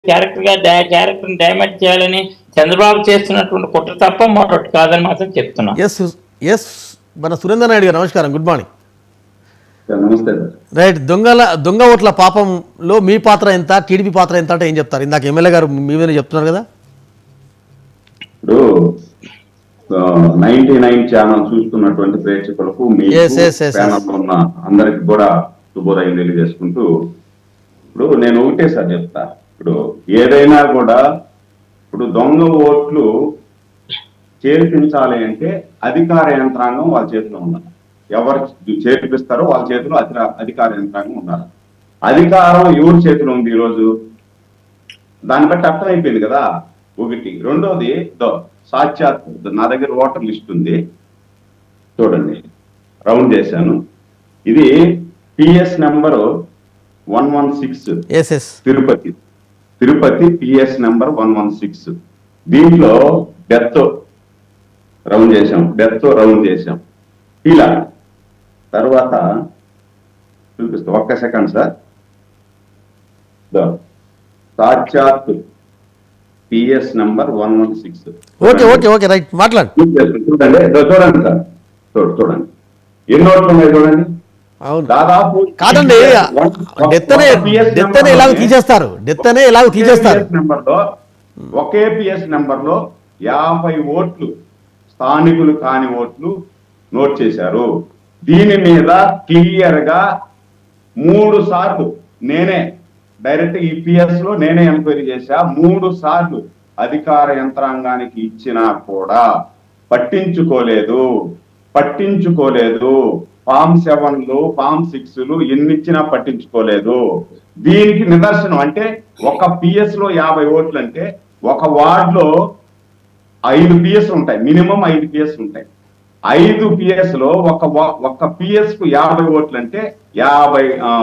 Character గా character damage చేయాలని చంద్రబాబు చేస్తున్నటువంటి కుట్ర తప్ప మరొకటి కాదని మాత్రం చెప్తున్నాం ఎస్ ఎస్ మన సురేంద్ర నాయుడు గారు నమస్కారం గుడ్ మార్నింగ్ సార్ నమస్తే సార్ రైట్ దొంగల దొంగ ఓట్ల పాపంలో మీ పాత్ర ఎంత టీడీపీ పాత్ర ఎంత అంటే ఏం చెప్తారు ఇందాక ఎమ్మెల్యే గారు మీ మీద చెప్తున్నారు కదా ఇప్పుడు నైన్టీ నైన్ ఛానల్ చూస్తున్నటువంటి ప్రేక్షకులకు మీకు Yes, yes, yes, yes. panel లో ఉన్న అందరికి కూడా శుభోదయం తెలియజేసుకుంటూ ఇప్పుడు నేను ఒకటే సార్ చెప్తా ఇప్పుడు ఏదైనా కూడా ఇప్పుడు దొంగ ఓట్లు చేర్పించాలి అంటే అధికార యంత్రాంగం వాళ్ళ చేతిలో ఉన్నారు ఎవరు చేర్పిస్తారో వాళ్ళ చేతిలో అధిక- అధికార యంత్రాంగం ఉన్నారు అధికారం ఎవరి చేతిలో ఉంది ఈరోజు దాన్ని బట్టి అర్థమైపోయింది కదా ఒకటి రెండోది దో సాక్షాత్ నా దగ్గర ఓటర్ లిస్ట్ ఉంది చూడండి రౌండ్ చేశాను ఇది PS number one one six S S Tirupati Tirupati PS number one one six దీంట్లో డెత్ రౌండ్ చేశాం డెత్ రౌండ్ చేశాం ఇలా తర్వాత చూపిస్తా ఒక్క సెకండ్ సార్ దో. సాక్షాత్ PS number one one six okay okay okay right మాట్లాడు చూడండి ఇదో చూడండి సార్ చూడు చూడండి ఎన్ని ఓట్లు ఉన్నాయి చూడండి అవును దాదాపు కాదండి డెత్ అనే డెత్ అనే ఎలాగో తీసేస్తారు డెత్ అనే ఎలాగో తీసేస్తారు నెంబర్ లో ఒకే పిఎస్ నెంబర్ లో యాభై ఓట్లు స్థానికులు కాని ఓట్లు నోట్ చేశారు దీని మీద క్లియర్ గా మూడు సార్లు నేనే డైరెక్ట్ ఈ పిఎస్ లో నేనే ఎంక్వైరీ చేశా మూడు సార్లు అధికార యంత్రాంగానికి ఇచ్చినా కూడా పట్టించుకోలేదు పట్టించుకోలేదు ఫామ్ సెవెన్లు ఫామ్ సిక్స్లు ఎన్ని ఇచ్చినా పట్టించుకోలేదు దీనికి నిదర్శనం అంటే ఒక పిఎస్ లో యాభై ఓట్లు అంటే ఒక వార్డ్ లో ఐదు పిఎస్ ఉంటాయి మినిమం ఐదు పిఎస్ ఉంటాయి ఐదు పిఎస్ లో ఒక వా- ఒక పిఎస్ కు యాభై ఓట్లు అంటే యాభై ఆ,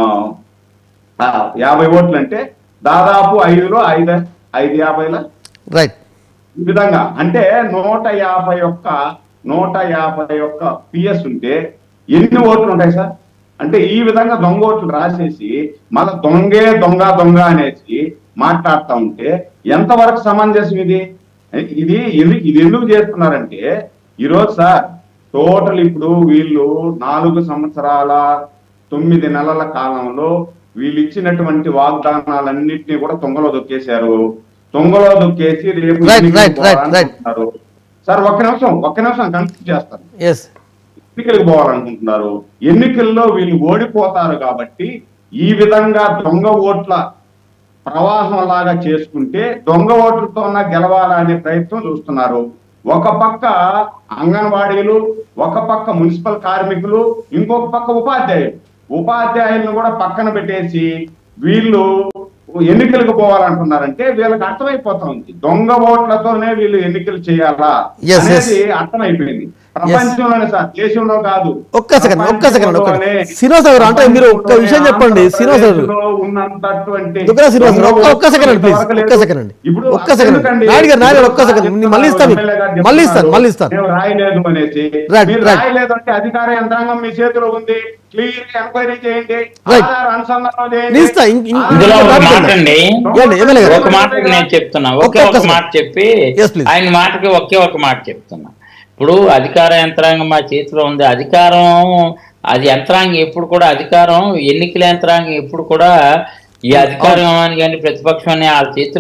ఆ, యాభై ఓట్లు అంటే దాదాపు ఐదులో ఐదు ఐదు యాభైల రైట్ ఈ విధంగా అంటే నూట యాభై ఒక్క నూట యాభై ఒక్క పిఎస్ ఉంటే ఎన్ని ఓట్లు ఉంటాయి సార్ అంటే ఈ విధంగా దొంగ ఓట్లు రాసేసి మళ్ళా దొంగే దొంగ దొంగ అనేసి మాట్లాడుతూ ఉంటే ఎంతవరకు సమంజసం ఇది ఇది ఎందుకు ఇది ఎందుకు చేస్తున్నారంటే ఈరోజు సార్ టోటల్ ఇప్పుడు వీళ్ళు నాలుగు సంవత్సరాల తొమ్మిది నెలల కాలంలో వీళ్ళు ఇచ్చినటువంటి వాగ్దానాలన్నింటినీ కూడా తొంగలో దొక్కేశారు తొంగలో దొక్కేసి రేపు Right, ఎన్నికలకు right, right, right. పోవాలనుకుంటున్నారు. సార్ ఒక్క నిమిషం ఒక్క నిమిషం కన్ఫ్యూజ్ చేస్తాను ఎస్ ఎన్నికలకు పోవాలనుకుంటున్నారు ఎన్నికల్లో వీళ్ళు ఓడిపోతారు కాబట్టి ఈ విధంగా దొంగ ఓట్ల ప్రవాహం లాగా చేసుకుంటే దొంగ ఓట్లతో గెలవాలనే ప్రయత్నం చూస్తున్నారు ఒక పక్క అంగన్వాడీలు ఒక పక్క మున్సిపల్ కార్మికులు ఇంకొక పక్క ఉపాధ్యాయులు ఉపాధ్యాయులను కూడా పక్కన పెట్టేసి వీళ్ళు ఎన్నికలకు పోవాలంటున్నారంటే వీళ్ళకి అర్థమైపోతా ఉంది దొంగ ఓట్లతోనే వీళ్ళు ఎన్నికలు చేయాలా Yes, yes. అనేది అర్థమైపోయింది ప్రపంచంలోనే సార్ దేశంలో కాదు ఒక్క సెకండ్ ఒక్క సెకండ్ ఒక్క ప్రపంచంలోనే- శ్రీనివాస్ గారు అంటే మీరు ఒక్క విషయం చెప్పండి శ్రీనివాస్ గారు ఆంధ్రప్రదేశ్లో ఉన్నంతటువంటి దుగ్గల శ్రీనివాస్ గారు, ఒక్క- ఒక్క సెకండ్ అండి, ప్లీజ్. ఇంతవరకు ఒక్క లేదు. సెకండ్ అండి. ఇప్పుడు ఒక్క సెకండ్. ఎందుకండి? నాయుడు గారు, నాయుడు గారు, ఒక్క సెకండ్. నేను మళ్ళీ ఇస్తాను మీకు. ఎమ్మెల్యే గారు మళ్ళీ ఇస్తాను, చెప్తున్నారు, మళ్ళీ ఇస్తాను. మేము రాయలేదు అనేసి Right, మీరు right. రాయలేదు అంటే అధికార యంత్రాంగం మీ చేతిలో ఉంది క్లియర్ ఎంక్వైరీ చేయండి Right. ఆధార్ అనుసంధానం చేయండి నేను ఇస్తా. ఇం- ఇం- ఇందులో ఒక ఇంకొక మాట మాట అండి ఏంటి, ఎమ్మెల్యే గారు? ఒక మాట నేను చెప్తున్నా ఒక్క- ఒకే ఒక్క ఒక second. మాట చెప్పి Yes, please. ఆయన మాటకి ఒకే ఒక మాట చెప్తున్నా ఇప్పుడు అధికార యంత్రాంగం మా చేతిలో ఉంది అధికారం అది యంత్రాంగం ఎప్పుడు కూడా అధికారం ఎన్నికల యంత్రాంగం ఎప్పుడు కూడా ఈ అధికారం అని కానీ ప్రతిపక్షం అని వాళ్ళ చేతిలో